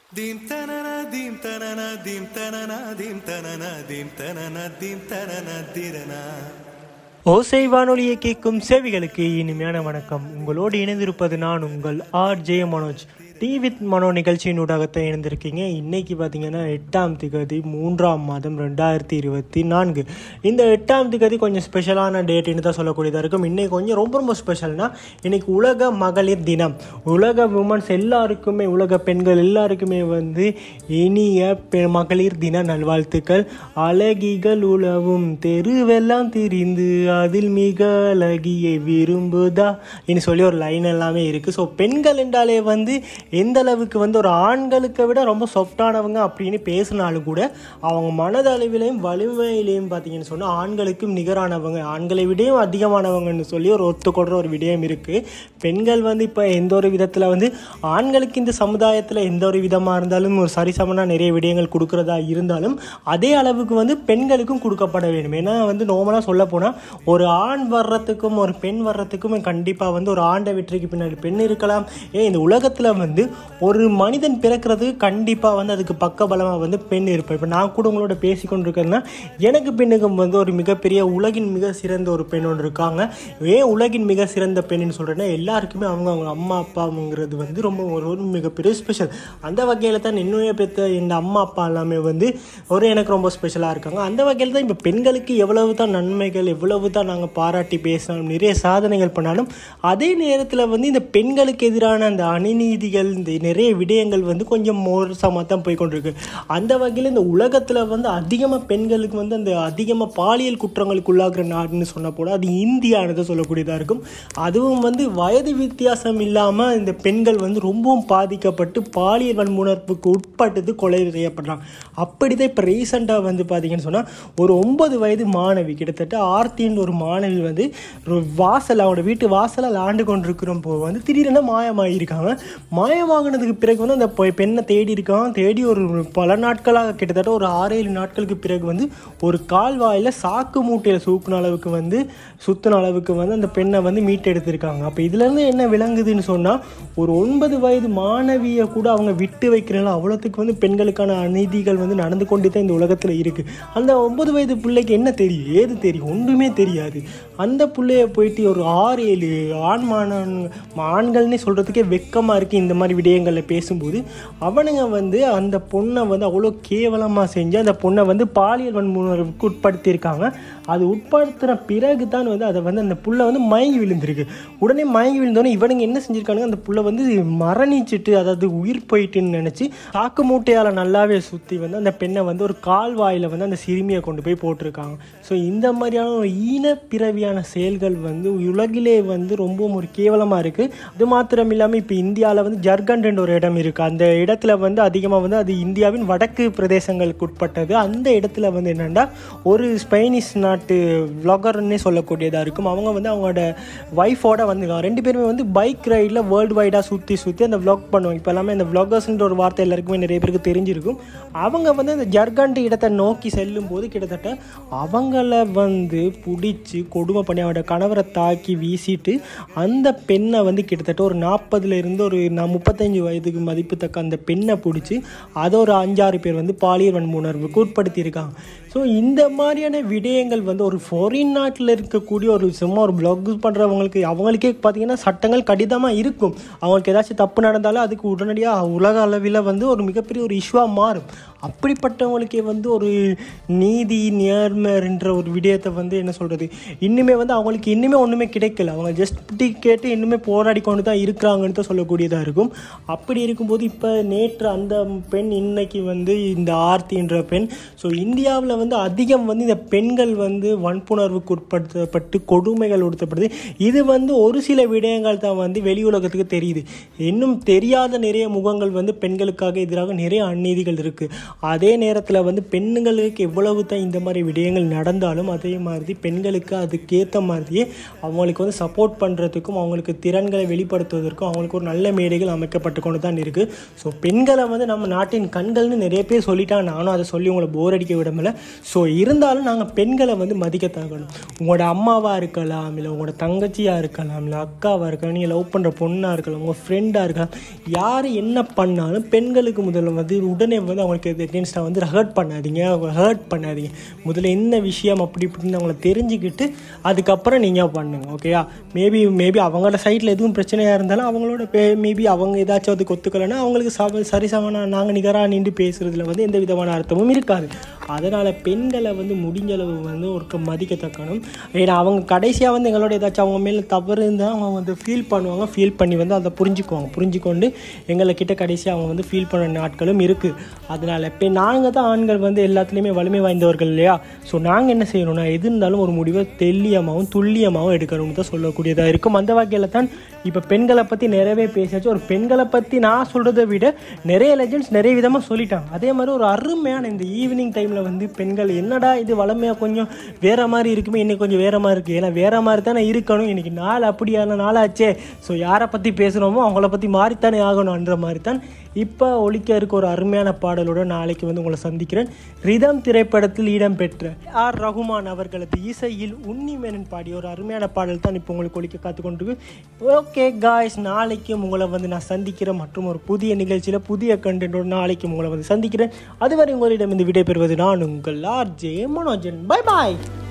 Dim tanana dim tanana dim tanana dim tanana dim tanana dim tanana dirana ஓசை வானொலியை கேட்கும் சேவைகளுக்கு இனிமையான வணக்கம் உங்களோடு இணைந்திருப்பது நான் உங்கள் R J Manoj tea with Mano நிகழ்ச்சியினூடாகத்தான் இணைந்திருக்கீங்க இன்னைக்கு பார்த்தீங்கன்னா எட்டாம் திகதி மூன்றாம் மாதம் ரெண்டாயிரத்தி இருபத்தி நான்கு இந்த எட்டாம் திகதி கொஞ்சம் ஸ்பெஷலான டேட்டுன்னு தான் சொல்லக்கூடியதாக இருக்கும் இன்னைக்கு கொஞ்சம் ரொம்ப ரொம்ப ஸ்பெஷல்னா இன்னைக்கு உலக மகளிர் தினம் உலக உமன்ஸ் எல்லாருக்குமே உலக பெண்கள் எல்லாருக்குமே வந்து இனிய பெ- மகளிர் தின நல்வாழ்த்துக்கள் அழகிகள் உலவும் தெருவெல்லாம் திரிந்து அதில் மிக அழகியை விரும்புதா இனி சொல்லி ஒரு லைன் எல்லாமே இருக்குது ஸோ பெண்கள் என்றாலே வந்து எந்த அளவுக்கு வந்து ஒரு ஆண்களுக்கு விட ரொம்ப சொஃப்டானவங்க அப்படின்னு பேசினாலும் கூட அவங்க மனதளவிலையும் வலிமையிலையும் பார்த்தீங்கன்னு சொன்னால் ஆண்களுக்கும் நிகரானவங்க ஆண்களை விடையும் அதிகமானவங்கன்னு சொல்லி ஒரு ஒத்துக்கொள்கிற ஒரு விடயம் இருக்குது பெண்கள் வந்து இப்போ எந்த ஒரு விதத்தில் வந்து ஆண்களுக்கு இந்த சமுதாயத்தில் எந்த ஒரு விதமாக இருந்தாலும் ஒரு சரிசமனாக நிறைய விடயங்கள் கொடுக்குறதா இருந்தாலும் அதே அளவுக்கு வந்து பெண்களுக்கும் கொடுக்கப்பட வேண்டும் ஏன்னா வந்து நோமலாக சொல்ல போனால் ஒரு ஆண் வர்றதுக்கும் ஒரு பெண் வர்றதுக்கும் கண்டிப்பாக வந்து ஒரு ஆண்டை வெற்றிக்கு பின்னாடி பெண் இருக்கலாம் ஏன் இந்த உலகத்தில் வந்து ஒரு மனிதன் பிறக்கிறது கண்டிப்பாக வந்து அதுக்கு பக்கபலமாக வந்து பெண் இருப்பேன் இப்போ நான் கூட உங்களோட பேசி கொண்டிருக்கேன்னா எனக்கு பெண்ணுக்கும் வந்து ஒரு மிகப்பெரிய உலகின் மிக சிறந்த ஒரு பெண் ஒன்று இருக்காங்க ஏன் உலகின் மிக சிறந்த பெண்ணுன்னு சொல்கிறேன்னா எல்லாருக்குமே அவங்க அவங்க அம்மா அப்பாங்கிறது வந்து ரொம்ப ஒரு ஒரு மிகப்பெரிய ஸ்பெஷல் அந்த வகையில் தான் என்னுடைய பெற்ற இந்த அம்மா அப்பா எல்லாமே வந்து ஒரு எனக்கு ரொம்ப ஸ்பெஷலாக இருக்காங்க அந்த வகையில் தான் இப்போ பெண்களுக்கு எவ்வளவு தான் நன்மைகள் எவ்வளவு தான் நாங்கள் பாராட்டி பேசினாலும் நிறைய சாதனைகள் பண்ணாலும் அதே நேரத்தில் வந்து இந்த பெண்களுக்கு எதிரான அந்த அநீதிகள் இந்த நிறைய விடயங்கள் வந்து கொஞ்சம் மோசமாக தான் போய் கொண்டிருக்கு அந்த வகையில் இந்த உலகத்தில் வந்து அதிகமாக பெண்களுக்கு வந்து அந்த அதிகமாக பாலியல் குற்றங்களுக்கு உள்ளாகிற நாடுன்னு சொன்ன போல அது இந்தியானதை சொல்லக்கூடியதாக இருக்கும் அதுவும் வந்து வயது வித்தியாசம் இல்லாமல் இந்த பெண்கள் வந்து ரொம்பவும் பாதிக்கப்பட்டு பாலியல் வன்முணர்வுக்கு உட்பட்டது கொலை செய்யப்படுறாங்க அப்படி தான் இப்போ ரீசெண்டாக வந்து பார்த்தீங்கன்னு சொன்னால் ஒரு ஒன்பது வயது மாணவி கிட்டத்தட்ட ஆர்த்தின்னு ஒரு மாணவி வந்து ஒரு வாசல் அவனோட வீட்டு வாசலில் ஆண்டு கொண்டிருக்கிறோம் போது வந்து திடீரென மாயமாகியிருக்காங்க மாயமாகினதுக்கு பிறகு வந்து அந்த பொ- பெண்ணை தேடி இருக்கான் தேடி ஒரு பல நாட்களாக கிட்டத்தட்ட ஒரு ஆறு ஏழு நாட்களுக்கு பிறகு வந்து ஒரு கால்வாயில் சாக்கு மூட்டையில் சூக்குன அளவுக்கு வந்து சுத்தின அளவுக்கு வந்து அந்த பெண்ணை வந்து மீட்டெடுத்திருக்காங்க அப்போ இதுலேருந்து என்ன விளங்குதுன்னு சொன்னால் ஒரு ஒன்பது வயது மாணவியை கூட அவங்க விட்டு வைக்கிறனால அவ்வளோத்துக்கு வந்து பெண்களுக்கான அநீதிகள் வந்து நடந்து கொண்டு தான் இந்த உலகத்தில் இருக்குது அந்த ஒன்பது வயது பிள்ளைக்கு என்ன தெரியும் ஏது தெரியும் ஒன்றுமே தெரியாது அந்த பிள்ளைய போயிட்டு ஒரு ஆறு ஏழு ஆண் மாணவன் ஆண்கள்னே சொல்கிறதுக்கே வெக்கமாக இருக்குது இந்த மாதிரி விடயங்களில் பேசும்போது அவனுங்க வந்து அந்த பொண்ணை வந்து அவ்வளோ கேவலமாக செஞ்சு அந்த பொண்ணை வந்து பாலியல் வன்முறைவுக்கு உட்படுத்தியிருக்காங்க அது உட்படுத்தின பிறகு தான் வந்து அதை வந்து அந்த புள்ள வந்து மயங்கி விழுந்திருக்கு உடனே மயங்கி விழுந்தோடனே இவனுங்க என்ன செஞ்சுருக்கானுங்க அந்த புள்ள வந்து மரணிச்சிட்டு அதாவது உயிர் போயிட்டுன்னு நினச்சி சாக்கு மூட்டையால் நல்லாவே சுற்றி வந்து அந்த பெண்ணை வந்து ஒரு கால்வாயில் வந்து அந்த சிறுமியை கொண்டு போய் போட்டிருக்காங்க ஸோ இந்த மாதிரியான ஒரு ஈன பிறவியான செயல்கள் வந்து உலகிலே வந்து ரொம்பவும் ஒரு கேவலமாக இருக்குது அது மாத்திரம் இல்லாமல் இப்போ இந்தியாவில் வந்து ஜர்கண்ட் ஒரு இடம் இருக்குது அந்த இடத்துல வந்து அதிகமாக வந்து அது இந்தியாவின் வடக்கு பிரதேசங்களுக்கு உட்பட்டது அந்த இடத்துல வந்து என்னென்னா ஒரு ஸ்பெயினிஷ் நாட்டு vloggerன்னே சொல்லக்கூடியதாக இருக்கும் அவங்க வந்து அவங்களோட ஒய்ஃபோட வந்துருக்காங்க ரெண்டு பேருமே வந்து பைக் ரைடில் வேர்ல்டு வைடாக சுற்றி சுற்றி அந்த vlog பண்ணுவாங்க இப்போ எல்லாமே இந்த vloggers-ன்ற ஒரு வார்த்தை எல்லாருக்குமே நிறைய பேருக்கு தெரிஞ்சிருக்கும் அவங்க வந்து அந்த ஜர்கண்ட் இடத்தை நோக்கி செல்லும் போது கிட்டத்தட்ட அவங்கள வந்து பிடிச்சி கொடுமை பண்ணி அவனோட கணவரை தாக்கி வீசிட்டு அந்த பெண்ணை வந்து கிட்டத்தட்ட ஒரு நாற்பதுல இருந்து ஒரு நான் முப்பத்தஞ்சு வயதுக்கு மதிப்பு தக்க அந்த பெண்ணை பிடிச்சி அதை ஒரு அஞ்சாறு பேர் வந்து பாலியல் வன்முணர்வுக்கு உட்படுத்தியிருக்காங்க ஸோ இந்த மாதிரியான விடயங்கள் வந்து ஒரு ஃபாரின் நாட்டில் இருக்கக்கூடிய ஒரு சும்மா ஒரு பிளாக் பண்ணுறவங்களுக்கு அவங்களுக்கே பார்த்தீங்கன்னா சட்டங்கள் கடிதமாக இருக்கும் அவங்களுக்கு ஏதாச்சும் தப்பு நடந்தாலும் அதுக்கு உடனடியாக உலக அளவில் வந்து ஒரு மிகப்பெரிய ஒரு இஷ்யூவாக மாறும் அப்படிப்பட்டவங்களுக்கே வந்து ஒரு நீதி நேர்மைன்ற ஒரு விடயத்தை வந்து என்ன சொல்கிறது இன்னுமே வந்து அவங்களுக்கு இன்னுமே ஒன்றுமே கிடைக்கல அவங்க ஜஸ்ட் புட்டி கேட்டு இன்னுமே போராடி கொண்டு தான் இருக்கிறாங்கன்னு தான் சொல்லக்கூடியதாக இருக்கும் அப்படி இருக்கும்போது இப்போ நேற்று அந்த பெண் இன்னைக்கு வந்து இந்த ஆர்த்தின்ற பெண் ஸோ இந்தியாவில் வந்து அதிகம் வந்து இந்த பெண்கள் வந்து வன்புணர்வுக்கு உட்படுத்தப்பட்டு கொடுமைகள் உடுத்தப்படுது இது வந்து ஒரு சில விடயங்கள் தான் வந்து வெளி உலகத்துக்கு தெரியுது இன்னும் தெரியாத நிறைய முகங்கள் வந்து பெண்களுக்காக எதிராக நிறைய அநீதிகள் இருக்குது அதே நேரத்தில் வந்து பெண்களுக்கு எவ்வளவு தான் இந்த மாதிரி விடயங்கள் நடந்தாலும் அதே மாதிரி பெண்களுக்கு அதுக்கேற்ற மாதிரியே அவங்களுக்கு வந்து சப்போர்ட் பண்ணுறதுக்கும் அவங்களுக்கு திறன்களை வெளிப்படுத்துவதற்கும் அவங்களுக்கு ஒரு நல்ல மேடைகள் அமைக்கப்பட்டு கொண்டு தான் இருக்குது ஸோ பெண்களை வந்து நம்ம நாட்டின் கண்கள்னு நிறைய பேர் சொல்லிட்டாங்க நானும் அதை சொல்லி உங்களை போர் அடிக்க விடமில்ல ஸோ இருந்தாலும் நாங்கள் பெண்களை வந்து மதிக்க தகணும் உங்களோட அம்மாவாக இருக்கலாம் இல்லை உங்களோட தங்கச்சியாக இருக்கலாம் இல்லை அக்காவாக இருக்கலாம் நீங்கள் லவ் பண்ணுற பொண்ணாக இருக்கலாம் உங்கள் ஃப்ரெண்டாக இருக்கலாம் யார் என்ன பண்ணாலும் பெண்களுக்கு முதல்ல வந்து உடனே வந்து அவங்களுக்கு எகென்ஸ்டாக வந்து ஹர்ட் பண்ணாதீங்க ஹர்ட் பண்ணாதீங்க முதல்ல என்ன விஷயம் அப்படி இப்படின்னு அவங்கள தெரிஞ்சுக்கிட்டு அதுக்கப்புறம் நீங்கள் பண்ணுங்க ஓகேயா மேபி மேபி அவங்களோட சைடில் எதுவும் பிரச்சனையாக இருந்தாலும் அவங்களோட மேபி அவங்க ஏதாச்சும் அதுக்கு ஒத்துக்கலைன்னா அவங்களுக்கு சம சரிசமனா நாங்கள் நிகராக நின்று பேசுகிறதுல வந்து எந்த விதமான அர்த்தமும் இருக்காது அதனால் பெண்களை வந்து முடிஞ்ச அளவு வந்து ஒரு மதிக்கத்தக்கணும் ஏன்னா அவங்க கடைசியாக வந்து எங்களோட ஏதாச்சும் அவங்க மேலே தவறு இருந்தால் அவங்க வந்து ஃபீல் பண்ணுவாங்க ஃபீல் பண்ணி வந்து அதை புரிஞ்சுக்குவாங்க புரிஞ்சுக்கொண்டு எங்களை கிட்ட கடைசியாக அவங்க வந்து ஃபீல் பண்ண நாட்களும் இருக்குது அதனால் இப்போ நாங்கள் தான் ஆண்கள் வந்து எல்லாத்துலேயுமே வலிமை வாய்ந்தவர்கள் இல்லையா ஸோ நாங்கள் என்ன செய்யணும்னா எது இருந்தாலும் ஒரு முடிவை தெல்லியமாகவும் துல்லியமாகவும் எடுக்கணும்னு தான் சொல்லக்கூடியதாக இருக்கும் அந்த வகையில் தான் இப்போ பெண்களை பற்றி நிறையவே பேசியாச்சு ஒரு பெண்களை பற்றி நான் சொல்கிறத விட நிறைய லெஜண்ட்ஸ் நிறைய விதமாக சொல்லிட்டாங்க அதே மாதிரி ஒரு அருமையான இந்த ஈவினிங் டைமில் வந்து பெண்கள் என்னடா இது வளமையாக கொஞ்சம் வேற மாதிரி இருக்குமே இன்னைக்கு கொஞ்சம் வேற மாதிரி இருக்குது ஏன்னா வேற மாதிரி தானே இருக்கணும் இன்னைக்கு நாள் அப்படியான நாளாச்சே ஸோ யாரை பற்றி பேசுகிறோமோ அவங்கள பற்றி மாறித்தானே ஆகணும்ன்ற மாதிரி தான் இப்போ ஒழிக்க இருக்க ஒரு அருமையான பாடலோட நாளைக்கு வந்து உங்களை சந்திக்கிறேன் ரிதம் திரைப்படத்தில் இடம்பெற்ற ஆர் ரகுமான் அவர்களது இசையில் உன்னிமேனன் பாடிய ஒரு அருமையான பாடல் தான் இப்போ உங்களுக்கு ஒழிக்க காத்து கொண்டிருக்கு ஓகே காய்ஸ் நாளைக்கும் உங்களை வந்து நான் சந்திக்கிறேன் மற்றும் ஒரு புதிய நிகழ்ச்சியில் புதிய கண்டென்ட்டோட நாளைக்கும் உங்களை வந்து சந்திக்கிறேன் அதுவரை உங்களிடம் இந்த விடைபெறுவது நான் உங்கள் ஆர்ஜே மனோஜன் பை பாய்